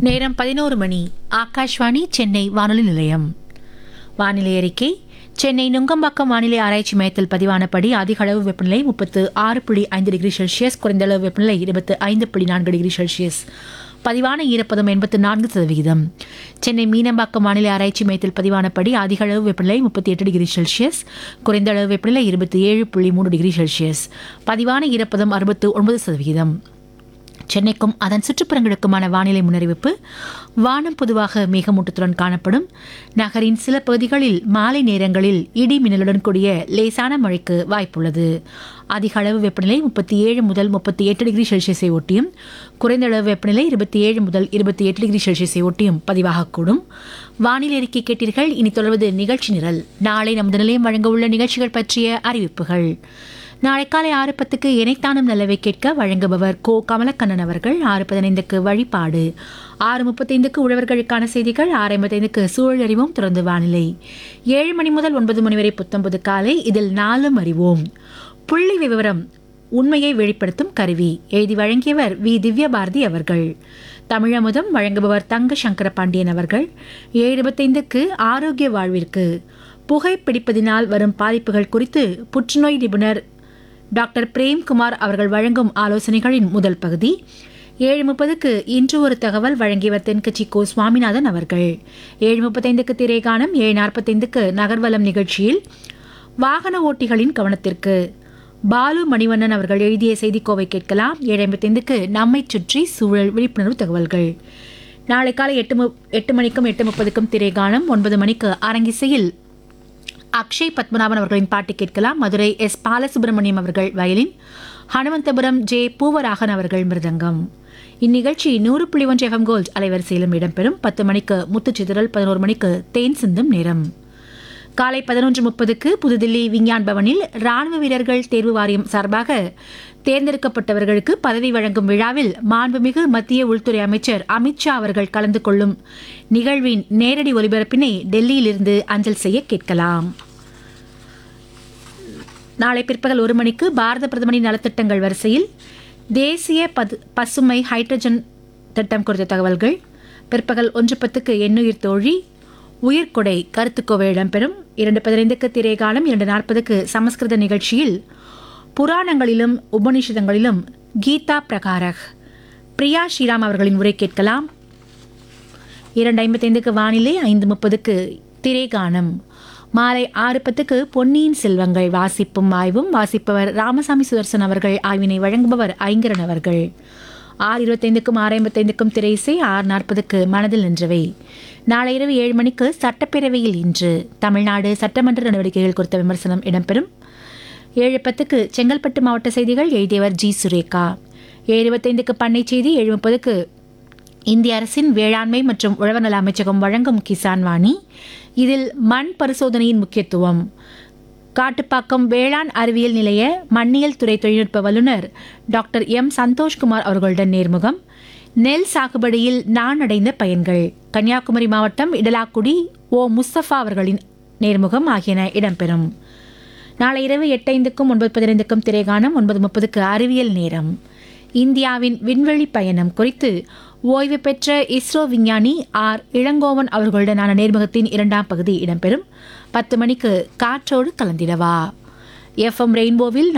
நேரம் பதினோரு மணி ஆகாஷ்வாணி சென்னை வானொலி நிலையம் வானிலை அறிக்கை சென்னை நுங்கம்பாக்கம் வானிலை ஆராய்ச்சி மையத்தில் பதிவானபடி அதிக அளவு வெப்பநிலை முப்பத்து ஆறு புள்ளி ஐந்து டிகிரி செல்சியஸ் குறைந்த அளவு வெப்பநிலை இருபத்து ஐந்து புள்ளி நான்கு டிகிரி செல்சியஸ் பதிவான ஈரப்பதம் எண்பத்து நான்கு சதவிகிதம் சென்னை மீனம்பாக்கம் வானிலை ஆராய்ச்சி மையத்தில் பதிவானபடி அதிக அளவு வெப்பநிலை முப்பத்தி எட்டு டிகிரி செல்சியஸ் குறைந்த அளவு வெப்பநிலை இருபத்தி ஏழு புள்ளி மூணு டிகிரி செல்சியஸ் பதிவான ஈரப்பதம் அறுபத்து ஒன்பது சதவிகிதம் சென்னைக்கும் அதன் சுற்றுப்புறங்களுக்குமான வானிலை முன்னறிவிப்பு வானம் பொதுவாக மேகமூட்டத்துடன் காணப்படும் நகரின் சில பகுதிகளில் மாலை நேரங்களில் இடி மின்னலுடன் கூடிய லேசான மழைக்கு வாய்ப்புள்ளது அதிக அளவு வெப்பநிலை முப்பத்தி ஏழு முதல் முப்பத்தி எட்டு டிகிரி செல்சியஸை ஒட்டியும் குறைந்த அளவு வெப்பநிலை இருபத்தி ஏழு முதல் இருபத்தி எட்டு டிகிரி செல்சியஸை ஒட்டியும் பதிவாகக்கூடும் வானிலை அறிக்கை கேட்டீர்கள் இனி தொடர்வது நிகழ்ச்சி நிரல் நாளை நமது நிலையம் வழங்க உள்ள நிகழ்ச்சிகள் பற்றிய அறிவிப்புகள் நாளை காலை ஆறு பத்துக்கு இணைத்தானும் நல்லவை கேட்க வழங்குபவர் கோ கமலக்கண்ணன் அவர்கள் ஆறு பதினைந்துக்கு வழிபாடு ஆறு முப்பத்தைந்துக்கு உழவர்களுக்கான செய்திகள் ஆறு ஐம்பத்தைந்துக்கு சூழல் அறிவோம் தொடர்ந்து வானிலை ஏழு மணி முதல் ஒன்பது மணி வரை புத்தம்பது காலை இதில் நாலும் அறிவோம் புள்ளி விவரம் உண்மையை வெளிப்படுத்தும் கருவி எழுதி வழங்கியவர் வி திவ்யபாரதி அவர்கள் தமிழமுதம் வழங்குபவர் தங்க சங்கர பாண்டியன் அவர்கள் ஏழு இருபத்தைந்துக்கு ஆரோக்கிய வாழ்விற்கு புகைப்பிடிப்பதினால் வரும் பாதிப்புகள் குறித்து புற்றுநோய் நிபுணர் டாக்டர் பிரேம்குமார் அவர்கள் வழங்கும் ஆலோசனைகளின் முதல் பகுதி ஏழு முப்பதுக்கு இன்று ஒரு தகவல் வழங்கியவர் தென்கட்சி கோ சுவாமிநாதன் அவர்கள் ஏழு முப்பத்தைந்துக்கு திரைகானம் ஏழு நாற்பத்தைந்துக்கு நகர்வலம் நிகழ்ச்சியில் வாகன ஓட்டிகளின் கவனத்திற்கு பாலு மணிவண்ணன் அவர்கள் எழுதிய செய்திக்கோவை கேட்கலாம் ஏழு ஐம்பத்தைந்துக்கு நம்மை சுற்றி சூழல் விழிப்புணர்வு தகவல்கள் நாளை காலை எட்டு மு எட்டு மணிக்கும் எட்டு முப்பதுக்கும் திரைகானம் ஒன்பது மணிக்கு அரங்கிசையில் அக்ஷய் பத்மநாபன் அவர்களின் பாட்டு கேட்கலாம் மதுரை எஸ் பாலசுப்ரமணியம் அவர்கள் வயலின் ஹனுமந்தபுரம் ஜே பூவராகன் அவர்கள் மிருதங்கம் இந்நிகழ்ச்சி நூறு புள்ளி ஒன்று எஃப்எம் கோல்ட் அலைவரிசையிலும் இடம்பெறும் பத்து மணிக்கு முத்துச்சிதறல் பதினோரு மணிக்கு தேன் சிந்தும் நேரம் காலை பதினொன்று முப்பதுக்கு புதுதில்லி விஞ்ஞான் பவனில் ராணுவ வீரர்கள் தேர்வு வாரியம் சார்பாக தேர்ந்தெடுக்கப்பட்டவர்களுக்கு பதவி வழங்கும் விழாவில் மாண்புமிகு மத்திய உள்துறை அமைச்சர் அமித்ஷா அவர்கள் கலந்து கொள்ளும் நிகழ்வின் நேரடி ஒலிபரப்பினை டெல்லியிலிருந்து அஞ்சல் செய்ய கேட்கலாம் நாளை பிற்பகல் ஒரு மணிக்கு பாரத பிரதமரின் நலத்திட்டங்கள் வரிசையில் தேசிய பது பசுமை ஹைட்ரஜன் திட்டம் குறித்த தகவல்கள் பிற்பகல் ஒன்று பத்துக்கு எண்ணுயிர் தோழி உயிர்கொடை கருத்துக்கோவை இடம்பெறும் இரண்டு பதினைந்துக்கு திரைகாலம் இரண்டு நாற்பதுக்கு சமஸ்கிருத நிகழ்ச்சியில் புராணங்களிலும் உபனிஷதங்களிலும் கீதா பிரகாரக் பிரியா ஸ்ரீராம் அவர்களின் உரை கேட்கலாம் இரண்டு ஐம்பத்தைந்துக்கு வானிலை ஐந்து முப்பதுக்கு திரைகானம் மாலை ஆறு பத்துக்கு பொன்னியின் செல்வங்கள் வாசிப்பும் ஆய்வும் வாசிப்பவர் ராமசாமி சுதர்சன் அவர்கள் ஆய்வினை வழங்குபவர் ஐங்கரன் அவர்கள் ஆறு இருபத்தைந்துக்கும் ஆறு ஐம்பத்தைந்துக்கும் திரைசை ஆறு நாற்பதுக்கு மனதில் நின்றவை நாளை இரவு ஏழு மணிக்கு சட்டப்பேரவையில் இன்று தமிழ்நாடு சட்டமன்ற நடவடிக்கைகள் குறித்த விமர்சனம் இடம்பெறும் ஏழு பத்துக்கு செங்கல்பட்டு மாவட்ட செய்திகள் எழுதியவர் ஜி சுரேகா ஏழு இருபத்தைந்துக்கு பண்ணை செய்தி ஏழு முப்பதுக்கு இந்திய அரசின் வேளாண்மை மற்றும் உழவர் நல அமைச்சகம் வழங்கும் கிசான் வாணி இதில் மண் பரிசோதனையின் முக்கியத்துவம் காட்டுப்பாக்கம் வேளாண் அறிவியல் நிலைய மண்ணியல் துறை தொழில்நுட்ப வல்லுநர் டாக்டர் எம் சந்தோஷ்குமார் அவர்களுடன் நேர்முகம் நெல் சாகுபடியில் நான் அடைந்த பயன்கள் கன்னியாகுமரி மாவட்டம் இடலாக்குடி ஓ முஸ்தபா அவர்களின் நேர்முகம் ஆகியன இடம்பெறும் நாளை இரவு எட்டைந்துக்கும் ஒன்பது பதினைந்துக்கும் திரைகானம் ஒன்பது முப்பதுக்கு அறிவியல் நேரம் இந்தியாவின் விண்வெளி பயணம் குறித்து ஓய்வு பெற்ற இஸ்ரோ விஞ்ஞானி ஆர் இளங்கோவன் அவர்களுடனான நேர்முகத்தின் இரண்டாம் பகுதி இடம்பெறும் பத்து மணிக்கு காற்றோடு கலந்திடவா எஃப்எம் ரெயின்போவில்